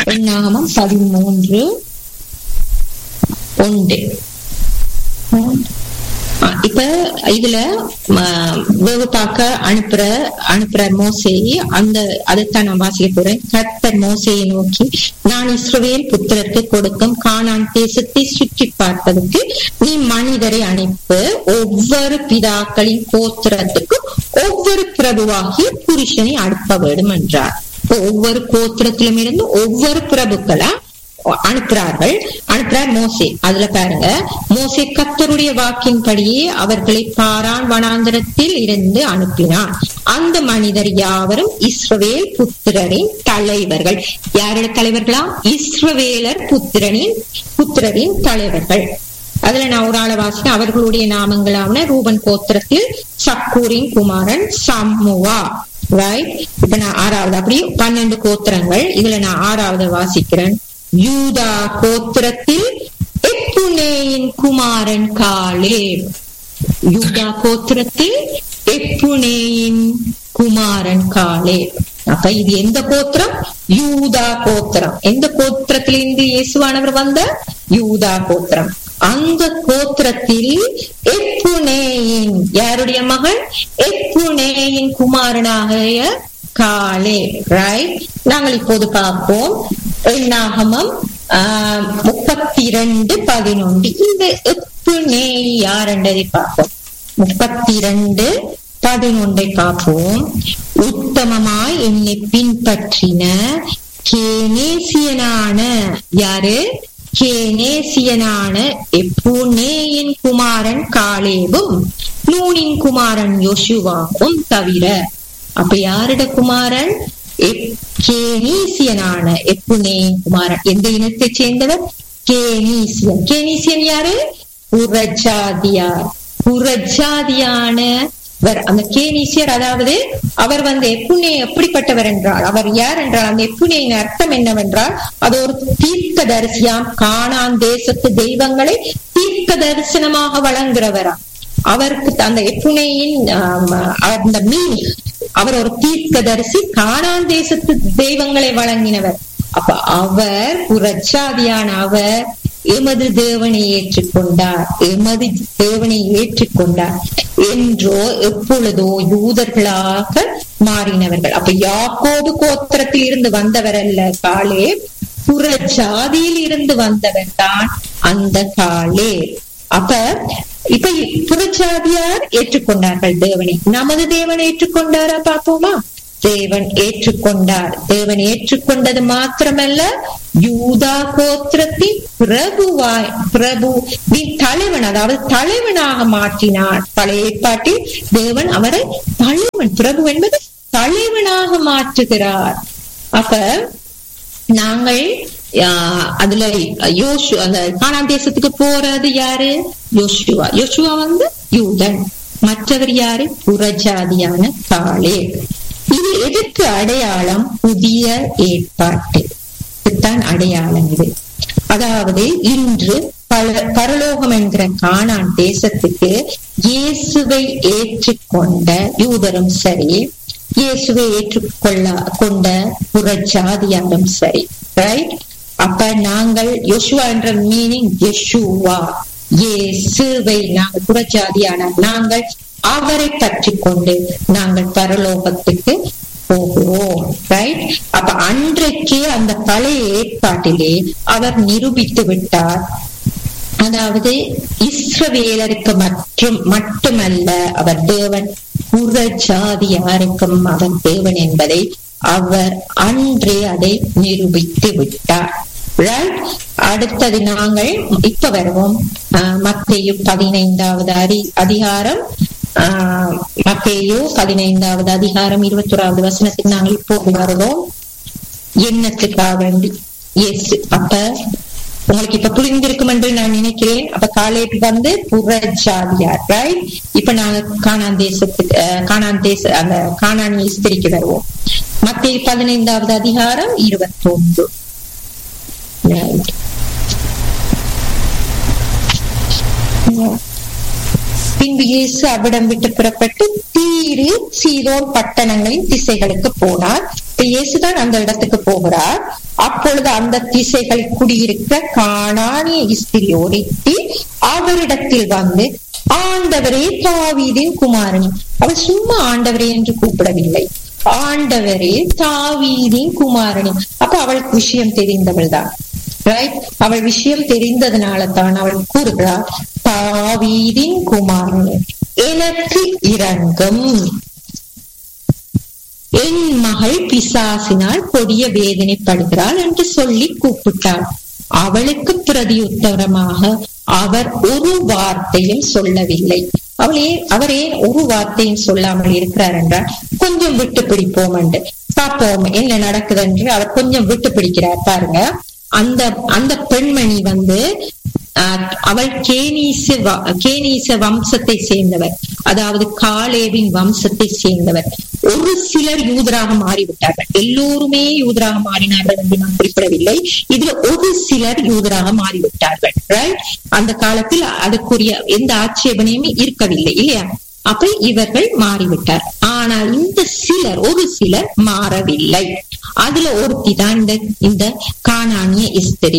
எண்ணாகமம் பதிமூன்று ஒன்று ஆ, இப்ப இதுல ம, வேவு பார்க்க அனுப்புற அனுப்புற மோசேயை அந்த அதைத்தான் நான் வாசிக்க போறேன் கர்த்தர் மோசையை நோக்கி நான் இஸ்ரவேல் புத்திரருக்கு கொடுக்கும் கானான் தேசத்தை சுற்றி பார்ப்பதற்கு நீ மனிதரை அனுப்பு ஒவ்வொரு பிதாக்களின் கோத்திரத்துக்கும் ஒவ்வொரு பிரபுவாகிய புருஷனை அனுப்ப வேண்டும் என்றார் இப்போ ஒவ்வொரு கோத்திரத்திலும் இருந்து ஒவ்வொரு பிரபுக்களா அனுப்புறார்கள் அனுப்புறார் மோசே அதுல பாருங்க மோசே கத்தருடைய வாக்கின்படியே அவர்களை பாரான் வனாந்தரத்தில் இருந்து அனுப்பினார் அந்த மனிதர் யாவரும் இஸ்ரவேல் புத்திரரின் தலைவர்கள் யாரோட தலைவர்களா இஸ்ரவேலர் புத்திரனின் புத்திரரின் தலைவர்கள் அதுல நான் ஒரு ஆளை வாசினேன் அவர்களுடைய நாமங்களாவன ரூபன் கோத்திரத்தில் சக்கூரின் குமாரன் சம்முவா ரைட் இப்ப நான் ஆறாவது அப்படி பன்னெண்டு கோத்திரங்கள் இதுல நான் ஆறாவது வாசிக்கிறேன் யூதா கோத்திரத்தில் எப்புனேயின் குமாரன் காலேப் யூதா கோத்திரத்தில் எப்புனேயின் குமாரன் காலேப் அப்ப இது எந்த கோத்திரம் யூதா கோத்திரம் எந்த கோத்திரத்திலிருந்து இயேசுவானவர் வந்த யூதா கோத்திரம் அந்த கோத்திரத்தில் எப்புனேயின் யாருடைய மகன் எப்புனேயின் குமாரனாகிய காலே ரைட் நாங்கள் இப்போது பார்ப்போம் எண்ணாகமம் ஆஹ், முப்பத்தி இரண்டு பதினொன்று இந்த எப்புனே யார் என்றதை பார்ப்போம் முப்பத்தி இரண்டு பதினொன்றை பார்ப்போம் உத்தமமாய் என்னை பின்பற்றின கேனேசியனான யாரு கேனேசியனான எப்புனேயின் குமாரன் காலேவும் நூனின் குமாரன் யோசுவாவும் தவிர அப்ப யாருட குமாரன் எப்- கேனீசியனான எப்புனேயின் குமாரன் எந்த இனத்தை சேர்ந்தவர் கேனீசியன் கேனீசியன் யாரு புறஜாதியார் புறஜாதியானவர் அந்த கேனீசியர் அதாவது அவர் வந்து எப்புனே எப்படிப்பட்டவர் என்றால் அவர் யார் என்றால் அந்த எப்புனேயின் அர்த்தம் என்னவென்றால் அது ஒரு தீர்க்க தரிசியாம் காணான் தேசத்து தெய்வங்களை தீர்க்க தரிசனமாக வழங்குறவரா அவருக்கு அந்த எப்புனேயின் ஆம், அந்த மீன் அவர் ஒரு தீர்க்கதரிசி காணான் தேசத்து தெய்வங்களை வழங்கினவர் அப்ப அவர் புறச்சாதியான அவர் எமது தேவனை ஏற்றுக்கொண்டார் எமது தேவனை ஏற்றுக்கொண்டார் என்றோ எப்பொழுதோ யூதர்களாக மாறினவர்கள் அப்ப யாக்கோபு கோத்திரத்தில் இருந்து வந்தவர் அல்ல காலே புற ஜாதியில் இருந்து வந்தவர் தான் அந்த காலே அப்ப இப்ப புறஜாதியார் ஏற்றுக்கொண்டார்கள் தேவனை நமது தேவன் ஏற்றுக்கொண்டாரா பாப்போமா தேவன் ஏற்றுக்கொண்டார் தேவன் ஏற்றுக்கொண்டது மாத்திரமல்ல யூதா கோத்திரத்தின் பிரபுவாய் பிரபு தலைவன் அதாவது தலைவனாக மாற்றினார் பழைய ஏற்பாட்டில் தேவன் அவரை தலைவன் பிரபு என்பது தலைவனாக மாற்றுகிறார் அப்ப நாங்கள் ஆஹ், அதுல யோசு அந்த கானான் தேசத்துக்கு போறது யாரு யோசுவா யோசுவா வந்து யூதன் மற்றவர் யாரு புறஜாதியான காளே இது எதற்கு அடையாளம் புதிய ஏற்பாட்டு இதுதான் அடையாளம் இது அதாவது இன்று பல பரலோகம் என்கிற கானான் தேசத்துக்கு இயேசுவை ஏற்றுக்கொண்ட யூதரும் சரி இயேசுவை ஏற்றுக்கொள்ள கொண்ட புறஜாதியாரும் சரி ரைட் அப்ப நாங்கள் யோசுவா என்ற மீனிங் யெஷுவா இயேசுவை நாங்கள் புறஜாதியான நாங்கள் அவரை பற்றி கொண்டு நாங்கள் பரலோகத்துக்கு போகிறோம் ரைட் அப்ப அன்றைக்கே அந்த பழைய ஏற்பாட்டிலே அவர் நிரூபித்து விட்டார் அதாவது இஸ்ரவேலருக்கு மற்றும் மட்டுமல்ல அவர் தேவன் புற ஜாதியாருக்கும் அவர் தேவன் என்பதை அவர் அன்றே அதை நிரூபித்து விட்டார் ரைட் அடுத்தது நாங்கள் இப்ப வருவோம் ஆஹ், மத்தேயு பதினைந்தாவது அதி அதிகாரம் ஆஹ், மத்தேயு பதினைந்தாவது அதிகாரம் இருபத்தோராவது வசனத்துக்கு நாங்கள் இப்போது வருவோம் எண்ணத்துக்காக வேண்டி எஸ் அப்ப உங்களுக்கு இப்ப புரிந்திருக்கும் என்று நான் நினைக்கிறேன் அப்ப காலேபி வந்து புறஜாதியார் ரைட் இப்ப நாங்க காணான் தேசத்துக்கு அஹ், கானான் தேச அந்த காணான் ஸ்திரிக்கு வருவோம் மத்திய பதினைந்தாவது அதிகாரம் இருபத்தி ஒன்று பின்பு இயேசு அவிடம் விட்டு புறப்பட்டு தீரு சீதோன் பட்டணங்களின் திசைகளுக்கு போனார் இப்ப இயேசுதான் அந்த இடத்துக்கு போகிறார் அப்பொழுது அந்த திசைகள் குடியிருக்க காணானிய இஸ்திரி ஒருத்தி அவரிடத்தில் வந்து ஆண்டவரே தாவீதின் குமாரனி அவள் சும்மா ஆண்டவரே என்று கூப்பிடவில்லை ஆண்டவரே தாவீதின் குமாரனி அப்ப அவளுக்கு விஷயம் தெரிந்தவள் தான் ரைட் அவள் விஷயம் தெரிந்ததுனால தான் அவள் கூறுகிறாள் தாவீதின் குமாரனி எனக்கு இறங்கும் என் மகள் பிசாசினால் கொடிய வேதனைப்படுகிறாள் என்று சொல்லி கூப்பிட்டாள் அவளுக்கு பிரதியுத்தரமாக அவர் ஒரு வார்த்தையும் சொல்லவில்லை அவளே அவர் ஏன் ஒரு வார்த்தையும் சொல்லாமல் இருக்கிறார் என்றால் கொஞ்சம் விட்டு பிடிப்போம் என்று பார்ப்போம் என்ன நடக்குது என்று அவர் கொஞ்சம் விட்டு பிடிக்கிறார் பாருங்க அந்த அந்த பெண்மணி வந்து அவள் கேனீச கேனீச வம்சத்தை சேர்ந்தவர் அதாவது காலேவின் வம்சத்தை சேர்ந்தவர் ஒரு சிலர் யூதராக மாறிவிட்டார்கள் எல்லோருமே யூதராக மாறினார்கள் என்று நான் குறிப்பிடவில்லை இதுல ஒரு சிலர் யூதராக மாறிவிட்டார்கள் ரைட் அந்த காலத்தில் அதுக்குரிய எந்த ஆட்சேபனையுமே இருக்கவில்லை இல்லையா அப்ப இவர்கள் மாறிவிட்டார் ஆனால் இந்த சிலர் ஒரு சிலர் மாறவில்லை அதுல ஒருத்தி தான் இந்த இந்த காணானிய இஸ்திரி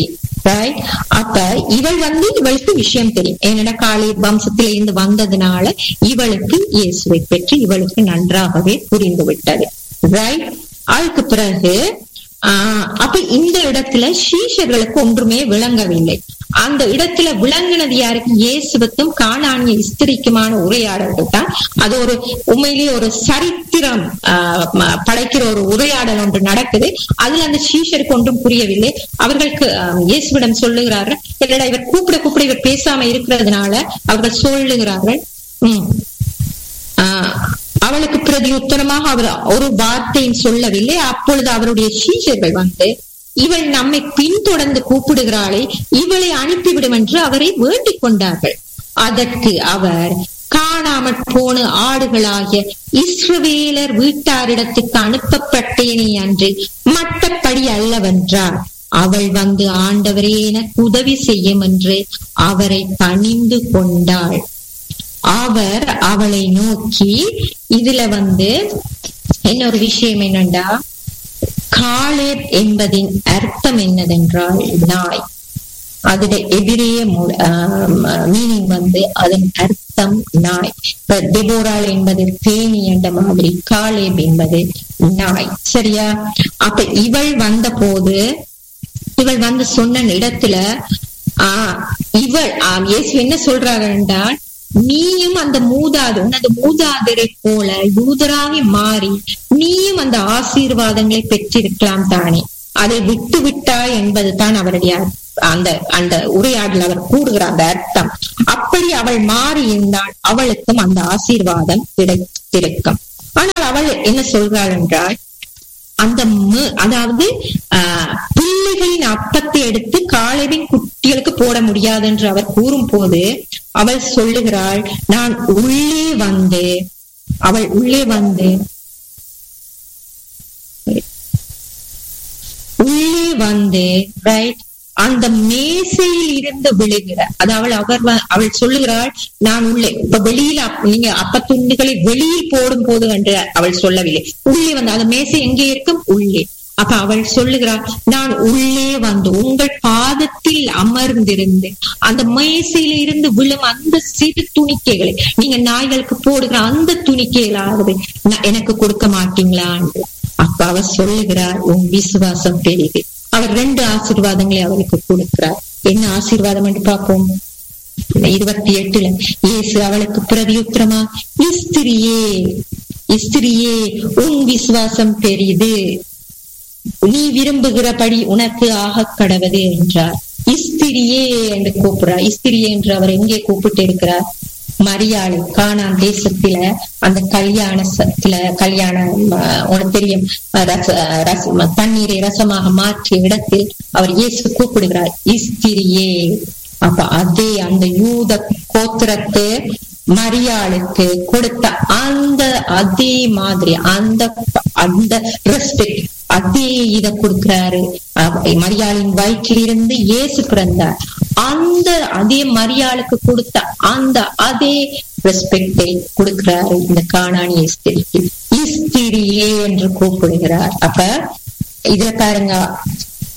அப்ப இவள் வந்து இவளுக்கு விஷயம் தெரியும் ஏன்னா காளி வம்சத்தில இருந்து வந்ததுனால இவளுக்கு இயேசுவை பற்றி இவளுக்கு நன்றாகவே புரிந்து விட்டது ரைட் அதுக்கு பிறகு ஆஹ் அப்ப இந்த இடத்துல சீஷர்களுக்கு ஒன்றுமே விளங்கவில்லை அந்த இடத்துல விளங்கினது யாருக்கு இயேசுவுக்கும் காணானிய இஸ்திரிக்குமான உரையாடல்கள் தான் அது ஒரு உண்மையிலேயே ஒரு சரித்திரம் படைக்கிற ஒரு உரையாடல் ஒன்று நடக்குது அதுல அந்த சீஷருக்கு ஒன்றும் புரியவில்லை அவர்களுக்கு இயேசுவிடம் சொல்லுகிறார்கள் என்னடா இவர் கூப்பிட கூப்பிட இவர் பேசாம இருக்கிறதுனால அவர்கள் சொல்லுகிறார்கள் உம் ஆஹ் அவளுக்கு பிரதி உத்தரமாக அவர் ஒரு வார்த்தையும் சொல்லவில்லை அப்பொழுது அவருடைய சீஷர்கள் வந்து இவள் நம்மை பின்தொடர்ந்து கூப்பிடுகிறாளே இவளை அனுப்பிவிடும் என்று அவரை வேண்டிக் கொண்டார்கள் அதற்கு அவர் காணாமற் போன ஆடுகளாகிய இஸ்ரவேலர் வீட்டாரிடத்துக்கு அனுப்பப்பட்டேனே அன்று மட்டப்படி அல்லவென்றார் அவள் வந்து ஆண்டவரே எனக்கு உதவி செய்யும் என்று அவரை பணிந்து கொண்டாள் அவர் அவளை நோக்கி இதுல வந்து இன்னொரு விஷயம் என்னண்டா காலேப் என்பதின் அர்த்தம் என்னதென்றால் நாய் அதுல எதிரே மீனிங் வந்து அதன் அர்த்தம் நாய் இப்ப டெபோரால் என்பது தேனி என்ற மாதிரி காலேப் என்பது நாய் சரியா அப்ப இவள் வந்த போது இவள் வந்து சொன்ன இடத்துல ஆஹ் இவள் இயேசு என்ன சொல்றாங்க என்றால் நீயும் அந்த மூதாது உனது மூதாதரை போல யூதராகி மாறி நீயும் அந்த ஆசீர்வாதங்களை பெற்றிருக்கலாம் தானே அதை விட்டு விட்டாய் என்பது தான் அவருடைய அந்த அந்த உரையாடல் அவர் கூறுகிற அந்த அர்த்தம் அப்படி அவள் மாறி இருந்தால் அவளுக்கும் அந்த ஆசீர்வாதம் கிடைத்திருக்கும் ஆனால் அவள் என்ன சொல்றாள் என்றால் அந்த அதாவது ஆஹ் பிள்ளைகளின் அப்பத்தை எடுத்து காலவின் குட்டிகளுக்கு போட முடியாது என்று அவர் கூறும் போது அவள் சொல்லுகிறாள் நான் உள்ளே வந்து அவள் உள்ளே வந்து உள்ளே வந்து ரைட் அந்த மேசையில் இருந்து விழுகிற அதாவது அவர் அவள் சொல்லுகிறாள் நான் உள்ளே இப்ப வெளியில நீங்க அப்ப துண்டுகளை வெளியில் போடும் போது என்று அவள் சொல்லவில்லை உள்ளே வந்து அந்த மேசை எங்கே இருக்கும் உள்ளே அப்ப அவள் சொல்லுகிறாள் நான் உள்ளே வந்து உங்கள் பாதத்தில் அமர்ந்திருந்து அந்த மேசையில இருந்து விழும் அந்த சிறு துணிக்கைகளை நீங்க நாய்களுக்கு போடுகிற அந்த துணிக்கைகளாவது எனக்கு கொடுக்க மாட்டீங்களா என்று அப்ப அவர் சொல்லுகிறார் உன் விசுவாசம் பெரியது அவர் ரெண்டு ஆசீர்வாதங்களை அவளுக்கு கொடுக்கிறார் என்ன ஆசீர்வாதம் என்று பார்ப்போம் இருபத்தி எட்டுல இயேசு அவளுக்கு பிரதியுத்திரமா இஸ்திரியே இஸ்திரியே உன் விசுவாசம் பெரிது நீ விரும்புகிறபடி உனக்கு ஆக கடவது என்றார் இஸ்திரியே என்று கூப்பிடுறார் இஸ்திரியே என்று அவர் எங்கே கூப்பிட்டு இருக்கிறார் மரியாதை காணான் தேசத்தில அந்த கல்யாணத்துல கல்யாணம் உனக்கு தெரியும் ரச தண்ணீரை ரசமாக மாற்றிய இடத்தில் அவர் இயேசு கூப்பிடுகிறார் இஸ்திரியே அப்ப அதே அந்த யூத கோத்திரத்து மரியாளுக்கு கொடுத்த அந்த அதே மாதிரி அந்த அந்த ரெஸ்பெக்ட் அதே இத கொடுக்கிறாரு மரியாளின் வயிற்றில் இருந்து இயேசு பிறந்தார் அந்த அதே மரியாளுக்கு கொடுத்த அந்த அதே ரெஸ்பெக்டை கொடுக்கிறாரு இந்த காணானி இஸ்திரிக்கு இஸ்திரியே என்று கூப்பிடுகிறார் அப்ப இதுல பாருங்க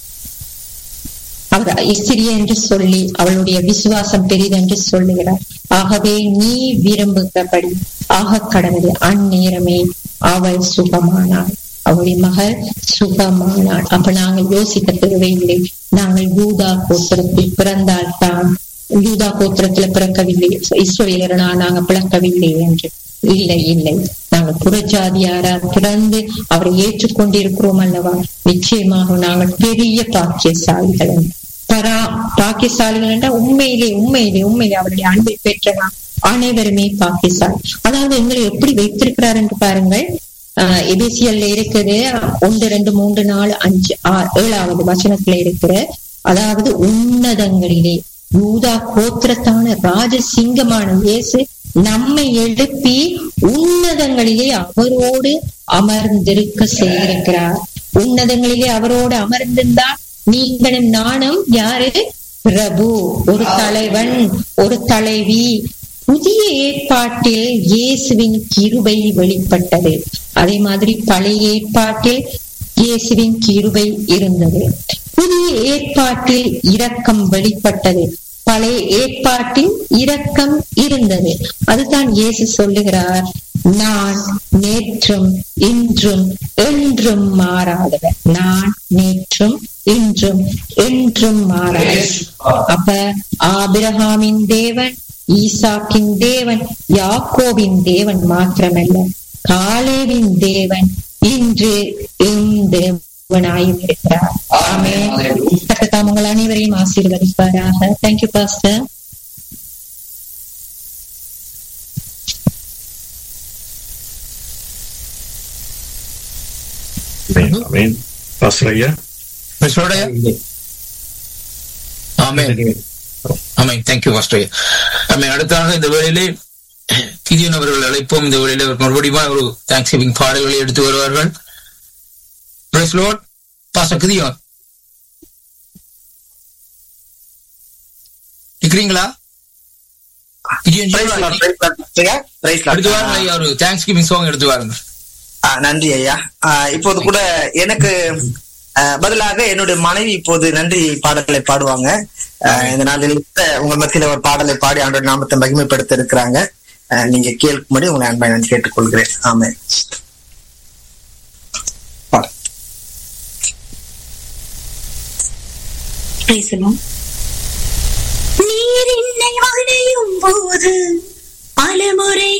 அவர் இஸ்திரிய என்று சொல்லி அவளுடைய விசுவாசம் பெரிதென்று சொல்லுகிறார் ஆகவே நீ விரும்புகிறபடி ஆக கடவுளே அந்நேரமே அவள் சுகமானாள் அவளுடைய மகள் சுகமானாள் அப்ப நாங்கள் யோசிக்க தேவையில்லை நாங்கள் யூதா கோத்திரத்தில் பிறந்தால்தான் யூதா கோத்திரத்துல பிறக்கவில்லை இஸ்ரவேலரனா நாங்க பிறக்கவில்லை என்று இல்லை இல்லை நாங்கள் புறஜாதியாரா பிறந்து அவரை ஏற்றுக்கொண்டிருக்கிறோம் அல்லவா நிச்சயமாக நாங்கள் பெரிய பாக்கியசாலிகள் பரா பாக்கியசாலிகள் என்றால் உண்மையிலே உண்மையிலே உண்மையிலே அவருடைய அன்பை பெற்ற அனைவருமே பாக்கியசாலி அதாவது எங்களை எப்படி வைத்திருக்கிறார் என்று பாருங்கள் ஆஹ் எபிசியல்ல இருக்குது ஒன்று ரெண்டு மூன்று நாலு அஞ்சு ஆறு ஏழாவது வசனத்துல இருக்கிற அதாவது உன்னதங்களிலே யூதா கோத்திரத்தான ராஜசிங்கமான இயேசு நம்மை எழுப்பி உன்னதங்களிலே அவரோடு அமர்ந்திருக்க செய்திருக்கிறார் உன்னதங்களிலே அவரோடு அமர்ந்திருந்தால் நீங்களும் நானும் யாரு பிரபு ஒரு தலைவன் ஒரு தலைவி புதிய ஏற்பாட்டில் இயேசுவின் கிருபை வெளிப்பட்டது அதே மாதிரி பழைய ஏற்பாட்டில் இயேசுவின் கிருபை இருந்தது புதிய ஏற்பாட்டில் இரக்கம் வெளிப்பட்டது பழைய ஏற்பாட்டில் இரக்கம் இருந்தது அதுதான் இயேசு சொல்லுகிறார் நான் நேற்றும் இன்றும் என்றும் மாறாதவர் நான் நேற்றும் இன்றும் என்றும் மாறாதவர் அப்ப ஆபிரகாமின் தேவன் ஈசாக்கின் தேவன் யாக்கோவின் தேவன் மாத்திரமல்ல காலேவின் தேவன் இன்று இந்த தேவனாயும் இருக்கிறார் ஆமே கர்த்தர் உங்கள் அனைவரையும் ஆசீர்வதிப்பாராக தேங்க்யூ பாஸ்டர் Amén. Pastor ஐயா மிஸ்ரோடைய ஆமென் ஆமென் தேங்க்யூ பாஸ்டர் ஆமென் அடுத்ததாக இந்த வேளையிலே கிதியன் அவர்கள் அழைப்போம் இந்த வேளையிலே அவர் மறுபடியும் ஒரு தேங்க்ஸ் கிவிங் பாடல்களை எடுத்து வருவார்கள் பிரைஸ் லார்ட் பாஸ்டர் கிதியோன் இருக்கிறீங்களா Gideon Praise Lord, praise Lord, ஐயா. Praise Lord. எடுத்து வாருங்க ஐயா ஒரு தேங்க்ஸ் கிவிங் சாங் எடுத்து வாருங்க ஆ, நன்றி ஐயா ஆ, இப்போது கூட எனக்கு ஆ, பதிலாக என்னுடைய மனைவி இப்போது நன்றி பாடல்களை பாடுவாங்க ஆ, இந்த நாளில் உங்க மத்தியில ஒரு பாடலை பாடி ஆண்டோட நாமத்தை மகிமைப்படுத்த இருக்கிறாங்க ஆ, நீங்க கேட்கும்படி உங்களை அன்பை நான் கேட்டுக்கொள்கிறேன் ஆமே பேசலாம் நீர் என்னை அடையும் போது பலமுறை